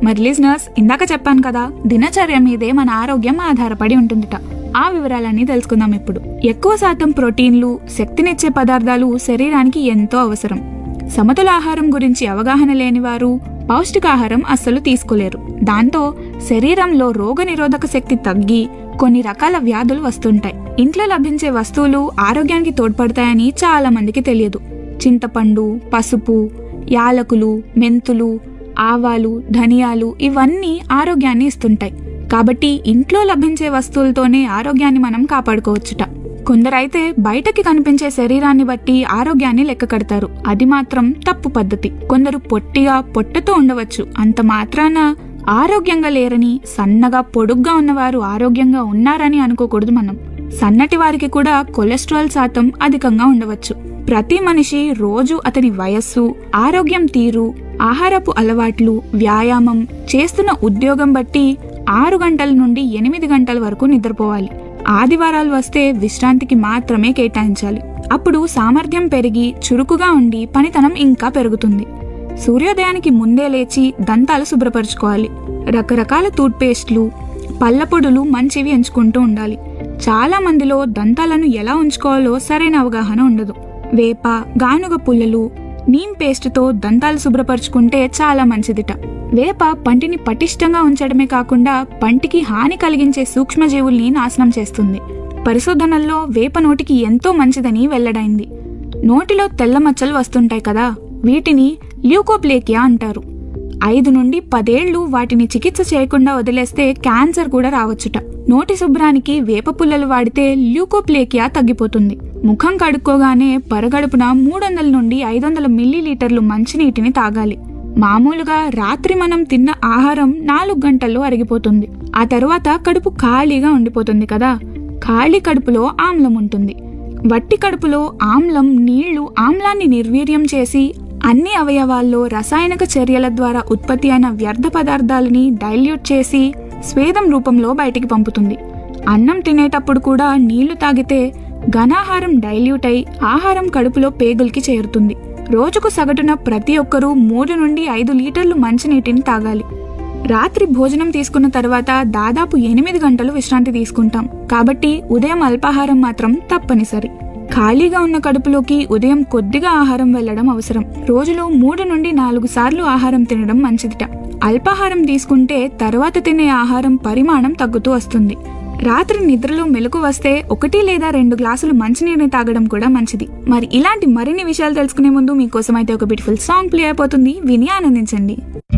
మరి లిజనర్స్ ఇందాక చెప్పాను కదా దినచర్య మీదే మన ఆరోగ్యం ఆధారపడి ఉంటుందిట ఆ వివరాలన్నీ తెలుసుకుందాం ఇప్పుడు ఎక్కువ శాతం ప్రోటీన్లు శక్తినిచ్చే పదార్థాలు శరీరానికి ఎంతో అవసరం సమతుల ఆహారం గురించి అవగాహన లేని వారు పౌష్టికాహారం అస్సలు తీసుకోలేరు దాంతో శరీరంలో రోగనిరోధక శక్తి తగ్గి కొన్ని రకాల వ్యాధులు వస్తుంటాయి ఇంట్లో లభించే వస్తువులు ఆరోగ్యానికి తోడ్పడతాయని చాలా మందికి తెలియదు చింతపండు పసుపు యాలకులు మెంతులు ఆవాలు ధనియాలు ఇవన్నీ ఆరోగ్యాన్ని ఇస్తుంటాయి కాబట్టి ఇంట్లో లభించే వస్తువులతోనే ఆరోగ్యాన్ని మనం కాపాడుకోవచ్చుట కొందరైతే బయటకి కనిపించే శరీరాన్ని బట్టి ఆరోగ్యాన్ని లెక్క కడతారు అది మాత్రం తప్పు పద్ధతి కొందరు పొట్టిగా పొట్టతో ఉండవచ్చు అంత మాత్రాన ఆరోగ్యంగా లేరని సన్నగా పొడుగ్గా ఉన్నవారు ఆరోగ్యంగా ఉన్నారని అనుకోకూడదు మనం సన్నటి వారికి కూడా కొలెస్ట్రాల్ శాతం అధికంగా ఉండవచ్చు ప్రతి మనిషి రోజు అతని వయస్సు ఆరోగ్యం తీరు ఆహారపు అలవాట్లు వ్యాయామం చేస్తున్న ఉద్యోగం బట్టి ఆరు గంటల నుండి ఎనిమిది గంటల వరకు నిద్రపోవాలి ఆదివారాలు వస్తే విశ్రాంతికి మాత్రమే కేటాయించాలి అప్పుడు సామర్థ్యం పెరిగి చురుకుగా ఉండి పనితనం ఇంకా పెరుగుతుంది సూర్యోదయానికి ముందే లేచి దంతాలు శుభ్రపరచుకోవాలి రకరకాల టూత్పేస్ట్లు పళ్ళపొడులు మంచివి ఎంచుకుంటూ ఉండాలి చాలా మందిలో దంతాలను ఎలా ఉంచుకోవాలో సరైన అవగాహన ఉండదు వేప గానుగ పుల్లలు నీమ్ పేస్ట్తో దంతాలు శుభ్రపరచుకుంటే చాలా మంచిదిట వేప పంటిని పటిష్టంగా ఉంచడమే కాకుండా పంటికి హాని కలిగించే సూక్ష్మజీవుల్ని నాశనం చేస్తుంది పరిశోధనల్లో వేప నోటికి ఎంతో మంచిదని వెల్లడైంది నోటిలో తెల్ల మచ్చలు వస్తుంటాయి కదా వీటిని ల్యూకోప్లేకియా అంటారు ఐదు నుండి పదేళ్లు వాటిని చికిత్స చేయకుండా వదిలేస్తే క్యాన్సర్ కూడా రావచ్చుట నోటి శుభ్రానికి వేప పుల్లలు వాడితే ల్యూకోప్లేకియా తగ్గిపోతుంది ముఖం కడుక్కోగానే పరగడుపున మూడు వందల నుండి ఐదు వందల మిల్లీలీటర్లు మంచినీటిని తాగాలి మామూలుగా రాత్రి మనం తిన్న ఆహారం నాలుగు గంటల్లో అరిగిపోతుంది ఆ తరువాత కడుపు ఖాళీగా ఉండిపోతుంది కదా ఖాళీ కడుపులో ఆమ్లం ఉంటుంది వట్టి కడుపులో ఆమ్లం నీళ్లు ఆమ్లాన్ని నిర్వీర్యం చేసి అన్ని అవయవాల్లో రసాయనిక చర్యల ద్వారా ఉత్పత్తి అయిన వ్యర్థ పదార్థాలని డైల్యూట్ చేసి స్వేదం రూపంలో బయటికి పంపుతుంది అన్నం తినేటప్పుడు కూడా నీళ్లు తాగితే ఘనాహారం డైల్యూట్ అయి ఆహారం కడుపులో పేగులకి చేరుతుంది రోజుకు సగటున ప్రతి ఒక్కరూ మూడు నుండి ఐదు లీటర్లు మంచినీటిని తాగాలి రాత్రి భోజనం తీసుకున్న తర్వాత దాదాపు ఎనిమిది గంటలు విశ్రాంతి తీసుకుంటాం కాబట్టి ఉదయం అల్పాహారం మాత్రం తప్పనిసరి ఖాళీగా ఉన్న కడుపులోకి ఉదయం కొద్దిగా ఆహారం వెళ్లడం అవసరం రోజులో మూడు నుండి నాలుగు సార్లు ఆహారం తినడం మంచిదిట అల్పాహారం తీసుకుంటే తర్వాత తినే ఆహారం పరిమాణం తగ్గుతూ వస్తుంది రాత్రి నిద్రలో మెలకు వస్తే ఒకటి లేదా రెండు గ్లాసులు మంచినీరుని తాగడం కూడా మంచిది మరి ఇలాంటి మరిన్ని విషయాలు తెలుసుకునే ముందు మీకోసం అయితే ఒక బ్యూటిఫుల్ సాంగ్ ప్లే అయిపోతుంది విని ఆనందించండి